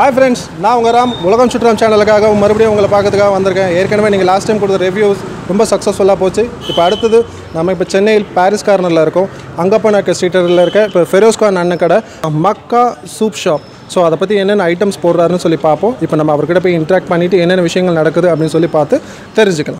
hi friends நான் உங்கள் ராம் உலகம் சுற்றம் சேனலுக்காக மறுபடியும் உங்களை பார்க்கறதுக்காக வந்திருக்கேன் ஏற்கனவே நீங்கள் லாஸ்ட் டைம் கொடுத்த ரிவ்யூஸ் ரொம்ப சக்ஸஸ்ஃபுல்லாக போச்சு இப்போ அடுத்தது நம்ம இப்போ சென்னையில் பாரிஸ் கார்னரில் இருக்கோம் அங்கப்பா நாக்க ஸ்ட்ரீட்டில் இருக்க இப்போ ஃபெரோஸ்கான் அண்ணன் கடை மக்கா சூப் ஷாப் ஸோ அதை பற்றி என்னென்ன ஐட்டம்ஸ் போடுறாருன்னு சொல்லி பார்ப்போம் இப்போ நம்ம அவர்கிட்ட போய் இன்ட்ராக்ட் பண்ணிவிட்டு என்னென்ன விஷயங்கள் நடக்குது அப்படின்னு சொல்லி பார்த்து தெரிஞ்சுக்கலாம்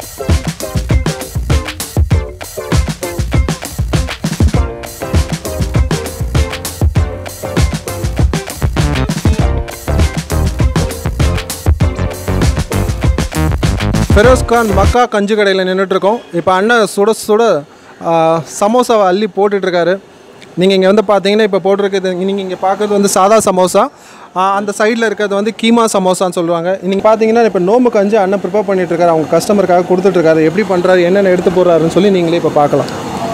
ஃபெரோஸ்கான் மக்கா கஞ்சி கடையில் நின்றுட்டுருக்கோம் இப்போ அண்ணன் சுட சுட ஆ, சமோசாவை அள்ளி போட்டுட்ருக்காரு நீங்கள் இங்கே வந்து பார்த்தீங்கன்னா இப்போ போட்டிருக்கிறது நீங்கள் இங்கே பார்க்குறது வந்து சாதா சமோசா ஆ, அந்த சைடில் இருக்கிறது வந்து கீமா சமோசான்னு சொல்லுவாங்க நீங்கள் பார்த்தீங்கன்னா இப்போ நோம்பு கஞ்சி அண்ணன் ப்ரிப்பேர் பண்ணிட்டுருக்காரு அவங்க கஸ்டமருக்காக கொடுத்துட்ருக்காரு எப்படி பண்ணுறாரு என்னென்ன எடுத்து போடுறாருன்னு சொல்லி நீங்களே இப்போ பார்க்கலாம்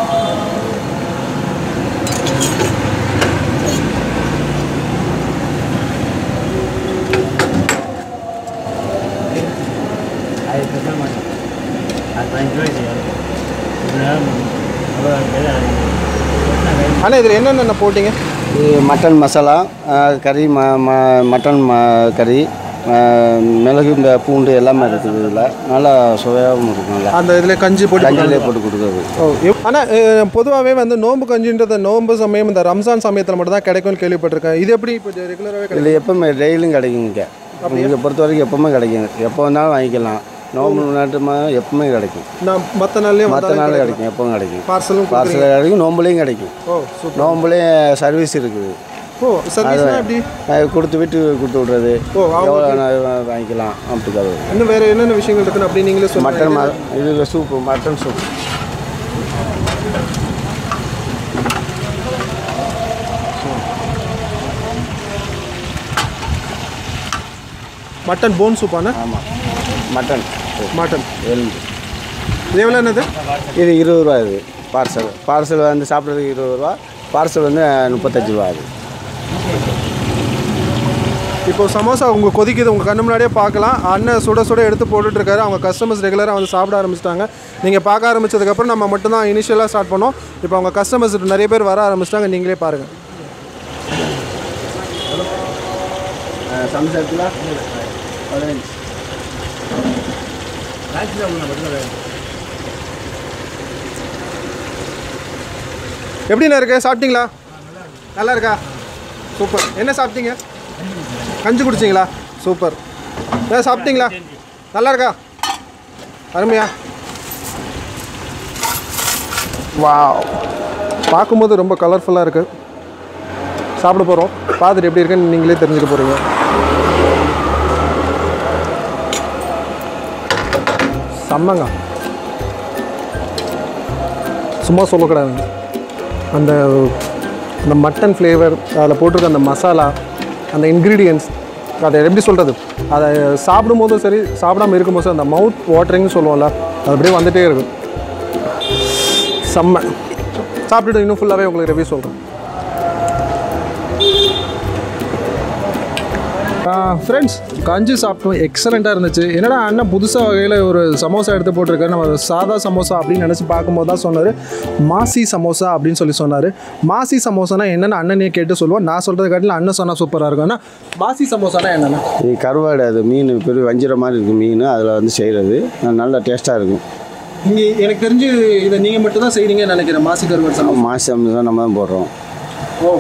அது பேச மாட்டேன் அது பதினஞ்சு ரூபாய் செய்யும் இதனால அவ்வளோ அண்ணா இதில் என்னென்ன போட்டிங்க இது மட்டன் மசாலா அஹ், கறி ம ம மட்டன் ம கறி அஹ், மிளகு இந்த பூண்டு எல்லாமே இருக்குது இதில் நல்லா சுவையாகவும் இருக்கும் நல்லா அந்த இதில் கஞ்சி போட்டு கஞ்சிலே போட்டு கொடுக்குறது ஓ ஆனால் பொதுவாகவே வந்து நோன்பு கஞ்சின்றது நோன்பு சமயம் இந்த ரம்ஜான் சமயத்தில் மட்டும் தான் கிடைக்கும்னு கேள்விப்பட்டிருக்கேன் இது எப்படி இப்போ ரெகுலராகவே கிடைக்கும் இதில் எப்பவுமே டெய்லியும் கிடைக்கும் இங்கே இங்கே பொறுத்த வரைக்கும் எப்பவுமே கிடைக்கும் எப்போ வேணாலும் வாங்கிக்கலாம் நோம்பு நாட்டுமா எப்பவுமே கிடைக்கும் நான் மற்ற நாள்லேயும் மற்ற நாள் கிடைக்கும் எப்பவும் கிடைக்கும் பார்சலும் பார்சல் கிடைக்கும் நோம்புலேயும் கிடைக்கும் ஓ சூப்பர் நோம்புலேயும் சர்வீஸ் இருக்குது ஓ சர்வீஸ்னா எப்படி அது கொடுத்து வீட்டு கொடுத்து விட்றது ஓ அவங்க எவ்வளோ வேணாலும் வாங்கிக்கலாம் அப்படிக்காது இன்னும் வேறு என்னென்ன விஷயங்கள் இருக்குன்னு அப்படி நீங்களே சொல்லுங்க மட்டன் ம இது soup mutton soup mutton bone சூப்பாண்ணே ஆமாம் மட்டன் சூப் மட்டன் எலும்பு இது எவ்வளோ என்னது இது இருபது ரூபா இது பார்சல் பார்சல் வந்து சாப்பிட்றதுக்கு இருபது ரூபா பார்சல் வந்து முப்பத்தஞ்சு ரூபா அது இப்போ சமோசா உங்கள் கொதிக்குது உங்கள் கண்ணு முன்னாடியே பார்க்கலாம் அண்ணன் சுட சுட எடுத்து போட்டுட்ருக்காரு அவங்க கஸ்டமர்ஸ் ரெகுலராக வந்து சாப்பிட ஆரம்பிச்சிட்டாங்க நீங்கள் பார்க்க ஆரம்பிச்சதுக்கப்புறம் நம்ம மட்டும் தான் இனிஷியலாக ஸ்டார்ட் பண்ணோம் இப்போ அவங்க கஸ்டமர்ஸ் நிறைய பேர் வர ஆரம்பிச்சிட்டாங்க நீங்களே பாருங்கள் சம்சாரத்தில் பதினஞ்சு எப்படிண்ணா இருக்கு சாப்பிட்டீங்களா நல்லா இருக்கா சூப்பர் என்ன சாப்பிட்டீங்க கஞ்சி குடிச்சிங்களா சூப்பர் ஏதாவது சாப்பிட்டீங்களா நல்லா இருக்கா அருமையா வா பார்க்கும்போது ரொம்ப கலர்ஃபுல்லாக இருக்குது சாப்பிட போகிறோம் பார்த்துட்டு எப்படி இருக்குன்னு நீங்களே தெரிஞ்சுக்க போகிறீங்க செம்மங்க சும்மா சொல்லக்கூடாதுங்க அந்த அந்த மட்டன் ஃப்ளேவர் அதில் போட்டிருக்க அந்த மசாலா அந்த இன்க்ரீடியன்ஸ் அதை எப்படி சொல்கிறது அதை சாப்பிடும்போதும் சரி சாப்பிடாம இருக்கும்போது சரி, அந்த மவுத் வாட்டரிங்னு சொல்லுவோம்ல அது அப்படியே வந்துகிட்டே இருக்கும் செம்ம சாப்பிட்டுட்டு இன்னும் ஃபுல்லாகவே உங்களுக்கு ரிவ்யூ சொல்கிறேன் ஃப்ரெண்ட்ஸ் கஞ்சி சாப்பிட்டோம் எக்ஸலண்ட்டாக இருந்துச்சு என்னடா அண்ணன் புதுசாக வகையில் ஒரு சமோசா எடுத்து போட்டிருக்காரு நம்ம சாதா சமோசா அப்படின்னு நினச்சி பார்க்கும்போது தான் சொன்னார் மாசி சமோசா அப்படின்னு சொல்லி சொன்னார் மாசி சமோசானா என்னென்னு அண்ணனே கேட்டு சொல்லுவோம் நான் சொல்கிறது காட்டில் அண்ணன் சொன்னால் சூப்பராக இருக்கும் ஆனால் மாசி சமோசானா என்னென்ன இது கருவாடு அது மீன் பெரிய வஞ்சிர மாதிரி இருக்குது மீன் அதில் வந்து செய்கிறது நல்ல டேஸ்ட்டாக இருக்கும் இங்கே எனக்கு தெரிஞ்சு இதை நீங்கள் மட்டும் தான் செய்கிறீங்கன்னு நினைக்கிறேன் மாசி கருவாடு சமோசா மாசம் தான் நம்ம தான் போடுறோம் ஓ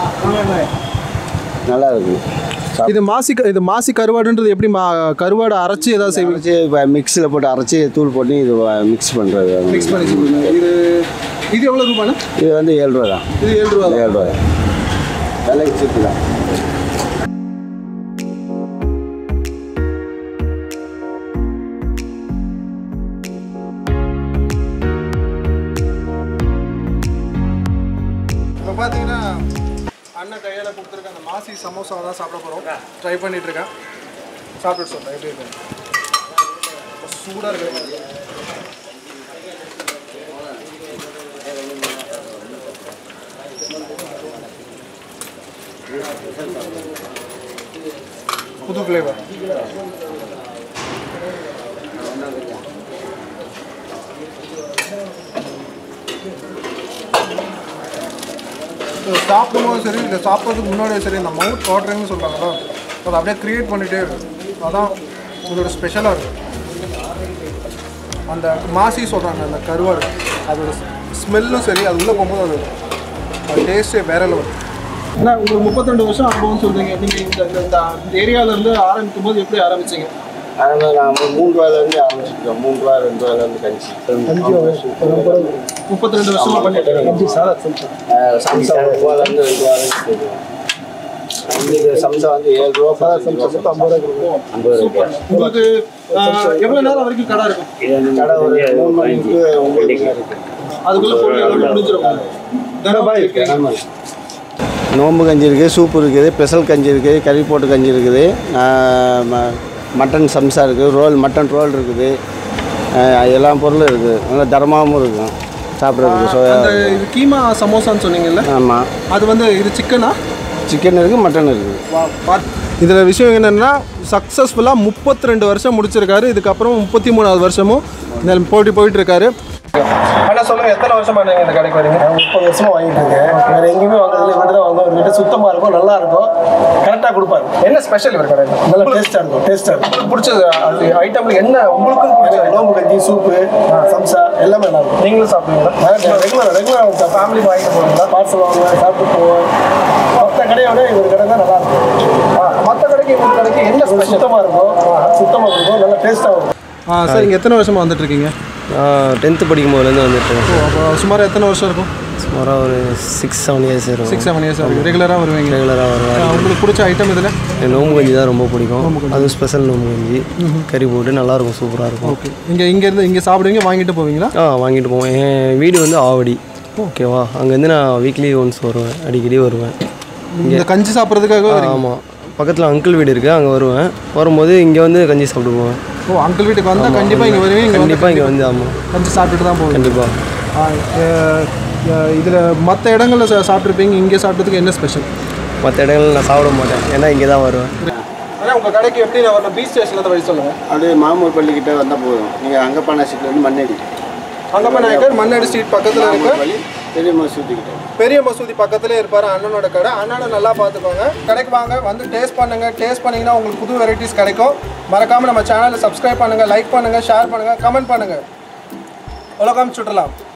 நல்லா இருக்கும் இது மாசி க- இது மாசி கருவாடுன்றது எப்படி மா கருவாடை அரைச்சி ஏதாவது செய்வீங்க அரைச்சி இப்போ மிக்ஸியில் போட்டு அரைச்சி தூள் போட்டு இது மிக்ஸ் பண்ணுறது மிக்ஸ் பண்ணி சொல்லுங்க இது இது எவ்வளோ ரூபாண்ணா இது வந்து ஏழு ரூபா தான் இது ஏழு ரூபா தான் ஏழு ரூபா விலைக்கு சீட்டு தான் இப்போ பார்த்தீங்கன்னா அண்ணன் கையால் கொடுத்துருக்க அந்த மாசி சமோசா தான் சாப்பிட போகிறோம் ட்ரை பண்ணிட்டு இருக்கேன் சாப்பிட்டு சொல்கிறேன் எப்படி இருக்கு சூடாக இருக்கு புது ஃப்ளேவர் சாப்பிடும்போது சரி இல்லை சாப்பிட்றதுக்கு முன்னாடியே சரி இந்த மவுத் வாட்டரிங்னு சொல்கிறாங்களா அதை அப்படியே க்ரியேட் பண்ணிகிட்டே இருக்கும் அதான் இதோட ஸ்பெஷலாக இருக்கும் அந்த மாசி சொல்கிறாங்க அந்த கருவாடு அதோட ஸ்மெல்லும் சரி அது உள்ளே போகும்போது அது அது டேஸ்ட்டே வேற லெவல் ஏன்னா உங்களுக்கு முப்பத்திரெண்டு வருஷம் அனுபவம் சொல்கிறீங்க நீங்கள் இந்த இந்த- இந்த இந்த ஏரியாவிலேருந்து ஆரம்பிக்கும் போது எப்படி ஆரம்பிச்சீங்க அதனால் நான் மூணு ரூபாயிலேருந்து ஆரம்பிச்சிருக்கேன் மூணு ரூபா ரெண்டு ரூபாயிலேருந்து கஞ்சி முப்பத்தி ரெண்டு வருஷமா பண்ணிட்டு இருக்கீங்க சம்சா ஒரு ரூபாயிலேருந்து ரெண்டு ரூபாயிலேருந்து தெரியும் இன்னைக்கு சம்சா வந்து ஏழு ரூபா பதினஞ்சு ரூபா ஐம்பது ரூபா ஐம்பது ரூபாய் உங்களுக்கு ஆஹ், எவ்வளவு நேரம் வரைக்கும் கடை இருக்கும் கடை ஒரு மூணு மணிக்கு ஒம்பது மணி இருக்கு அதுக்குள்ள பொருள் எல்லாமே முடிஞ்சிடும் தனபாய் இருக்கு நோம்பு கஞ்சி இருக்குது சூப் இருக்குது ஸ்பெஷல் கஞ்சி இருக்குது கறி போட்டு கஞ்சி இருக்குது ஆஹ் ம- மட்டன் சம்சா இருக்குது ரோல் மட்டன் ரோல் இருக்குது ஆஹ் எல்லா பொருளும் இருக்குது நல்லா தரமாகவும் இருக்கும் சாப்பிட்றதுக்கு ஸோ அந்த இது கீமா சமோசான்னு சொன்னீங்கல்ல ஆமாம் அது வந்து இது சிக்கனா சிக்கன் இருக்குது மட்டன் இருக்குது இதில் விஷயம் என்னென்னா சக்ஸஸ்ஃபுல்லாக முப்பத்தி ரெண்டு வருஷம் முடிச்சிருக்காரு இதுக்கப்புறம் முப்பத்தி மூணாவது வருஷமும் இதில் போட்டி போயிட்டு இருக்காரு அண்ணா சொல்லுங்க எத்தனை வருஷம் பண்ணீங்க இந்த கடைக்கு வரீங்க முப்பது வருஷமா வாங்கிட்டு இருக்கேன் வேற எங்கேயுமே வாங்குறதுல இவர்கிட்ட தான் வாங்குவோம் இவர்கிட்ட சுத்தமா இருக்கும் நல்லா இருக்கும் கரெக்டாக கொடுப்பாரு என்ன ஸ்பெஷல் இவர் கடையில் நல்லா டேஸ்டா இருக்கும் டேஸ்டா இருக்கும் உங்களுக்கு பிடிச்சது அது ஐட்டம்ல என்ன உங்களுக்கும் பிடிச்ச எனக்கு நோம்பு கஞ்சி சூப்பு சம்சா எல்லாமே நல்லா இருக்கும் நீங்களும் சாப்பிடுவீங்களா ரெகுலர் ரெகுலர் ஃபேமிலி வாங்கிட்டு போவாங்க பார்சல் வாங்குவேன் சாப்பிட்டு போவேன் மற்ற கடையை விட இவர் கடை தான் நல்லா இருக்கும் மற்ற கடைக்கு இந்த கடைக்கு என்ன ஸ்பெஷல் சுத்தமாக இருக்கும் சுத்தமாக இருக்கும் நல்லா டேஸ்ட்டாக இருக்கும் ஆ சார் இங்கே எத்தனை வருஷமா வந்துட்டு இருக்கீங்க டென்த்து படிக்கும் போதுலேருந்து வந்துட்டுருக்கேன் ஓ அப்போ சுமார் எத்தனை வருஷம் இருக்கும் சுமாராக ஒரு சிக்ஸ் செவன் இயர்ஸ் இருக்கும் சிக்ஸ் செவன் இயர்ஸ் ஆகும் ரெகுலராக வருவீங்க ரெகுலராக வருவேன் ஆ, உங்களுக்கு பிடிச்ச ஐட்டம் இதில் எனக்கு நோம்பு கஞ்சி தான் ரொம்ப பிடிக்கும் அதுவும் ஸ்பெஷல் நோம்பு கஞ்சி கறி போட்டு நல்லாயிருக்கும் சூப்பராக இருக்கும் ஓகே இங்கே இங்கேருந்து இங்கே சாப்பிடுவீங்க வாங்கிட்டு போவீங்களா ஆ வாங்கிட்டு போவேன் என் வீடு வந்து ஆவடி ஓகேவா அங்கேருந்து நான் வீக்லி ஒன்ஸ் வருவேன் அடிக்கடி வருவேன் இந்த கஞ்சி சாப்பிட்றதுக்காக ஆமாம் பக்கத்தில் அங்கிள் வீடு இருக்குது அங்கே வருவேன் வரும்போது இங்கே வந்து கஞ்சி சாப்பிட்டு போவேன் ஓ அங்கிள் வீட்டுக்கு வந்தால் கண்டிப்பாக இங்கே வருவீங்க இங்கே வந்து கண்டிப்பாக இங்கே வந்து ஆமாம் கஞ்சி சாப்பிட்டுட்டு தான் போவீங்க கண்டிப்பாக இதில் மற்ற இடங்களில் சா- சாப்பிட்ருப்பீங்க இங்கே சாப்பிட்டதுக்கு என்ன ஸ்பெஷல் மற்ற இடங்கள்ல நான் சாப்பிட மாட்டேன் ஏன்னா இங்கே தான் வருவேன் ஆனால் உங்கள் கடைக்கு எப்படி நான் வரணும் பீச் ஸ்டேஷனில் வழி சொல்லுங்கள் அப்படியே மாமூர் பள்ளிக்கிட்ட வந்தால் போதும் நீங்கள் அங்கப்பானா ஸ்ட்ரீட்லேருந்து மண்ணடி அங்கப்ப நாயக்கர் மண்ணடி ஸ்ட்ரீட் பக்கத்தில் இருக்க பள்ளி பெரிய மசூதிக்கிட்ட பெரிய மசூதி பக்கத்துலேயே இருப்பார் அண்ணனோட கடை அண்ணனை நல்லா பார்த்துக்கோங்க கடைக்கு வாங்க வந்து டேஸ்ட் பண்ணுங்கள் டேஸ்ட் பண்ணிங்கன்னா உங்களுக்கு புது வெரைட்டிஸ் கிடைக்கும் மறக்காமல் நம்ம சேனலை சப்ஸ்கிரைப் பண்ணுங்கள் லைக் பண்ணுங்கள் ஷேர் பண்ணுங்கள் கமெண்ட் பண்ணுங்கள் உலகம் சுற்றலாம்